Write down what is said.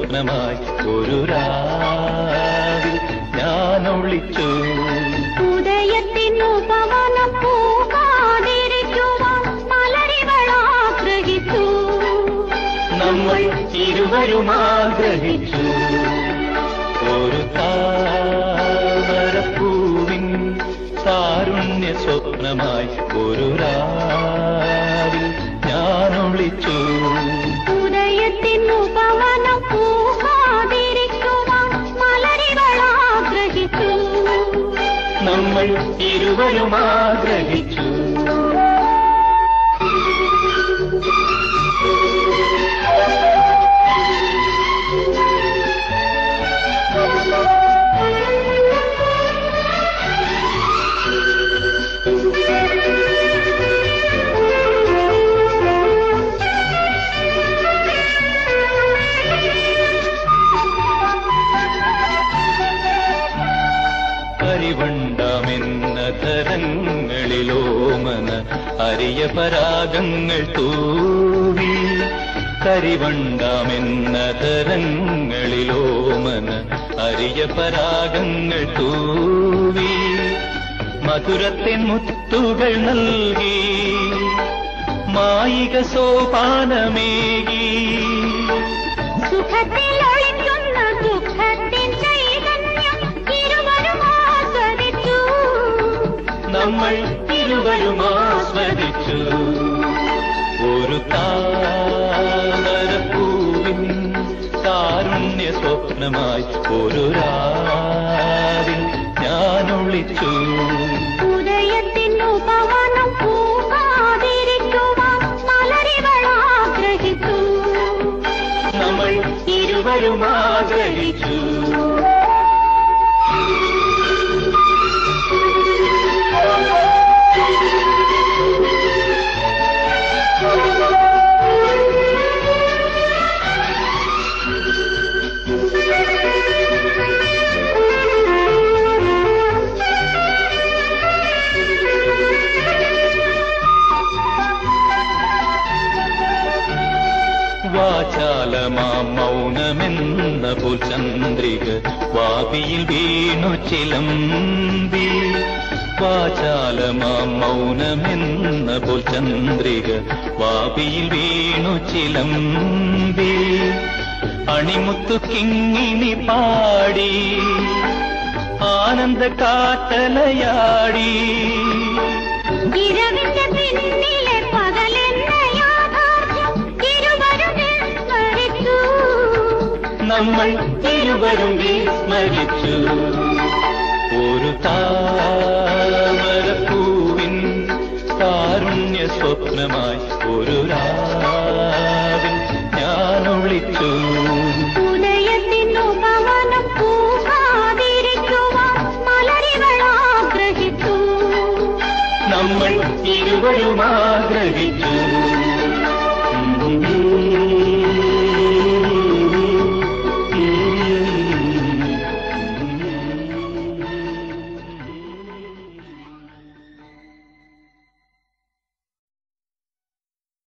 സ്വപ്നമായി ഒരു രാവിൽ ഞാൻ ഒളിച്ചു ഉദയത്തിനു പവനം പൂകാതിരിക്കുവാൻ മലരിവളാഗ്രഹിച്ചു നമ്മൾ ഇരുവരും ആഗ്രഹിച്ചു ഒരു താമരപ്പൂവിൻ താരുണ്യ സ്വപ്നമായി ഒരു രാവിൽ ഞാൻ ഒളിച്ചു ഉദയത്തിനു പവനം പൂകാതിരിക്കുവാൻ മലരിവളാഗ്രഹിച്ചു നമ്മൾ ഇരുവരും ആഗ്രഹിച്ചു കരിവണ്ടാമെന്ന തരങ്ങളിലോമന അരിയ പരാഗങ്ങൾ തൂവി കരിവണ്ടാമെന്ന തരങ്ങളിലോമന അരിയ പരാഗങ്ങൾ തൂവി മധുരത്തിൻ മുത്തുകൾ നൽകി മായിക സോപാനമേകി സുഖത്തിൽ ഒളിക്കുന്ന ദുഃഖത്തിൻ ചൈതന്യം ഇരുവരും ആസ്വദിച്ചു നമ്മൾ ഇരുവരും ആസ്വദിച്ചു ഒരു താമരപ്പൂവിൻ കാരുണ്യ സ്വപ്നമായി ഒരു രാവിൽ ഞാൻ ഒളിച്ചു ഉദയത്തിനു പവനം പൂകാതിരിക്കുവാൻ മലരിവളാഗ്രഹിച്ചു നമ്മൾ ഇരുവരും ആഗ്രഹിച്ചു വാചാലമാം മൗനമെന്ന പോൽ ചന്ദ്രിക വാപിയിൽ വീണു ചിലമ്പി വാചാലമാം മൗനമെന്ന പോൽ ചന്ദ്രിക വാപിയിൽ വീണു ചിലമ്പി അണിമുത്തു കിങ്ങിണി പാടി ആനന്ദ കാട്ടലയാടി ഇരവിന്റെ പിന്നിലെ പകലെന്ന യാഥാർത്ഥ്യം ഇരുവരും വിസ്മരിച്ചു നമ്മൾ ഇരുവരും വിസ്മരിച്ചു ഒരു താമരപ്പൂവിൻ കാരുണ്യ സ്വപ്നമായി ഒരു രാവിൽ ഞാൻ ഒളിച്ചു ഉദയത്തിനു പവനം പൂകാതിരിക്കുവാൻ മലരിവളാഗ്രഹിച്ചു നമ്മൾ ഇരുവരും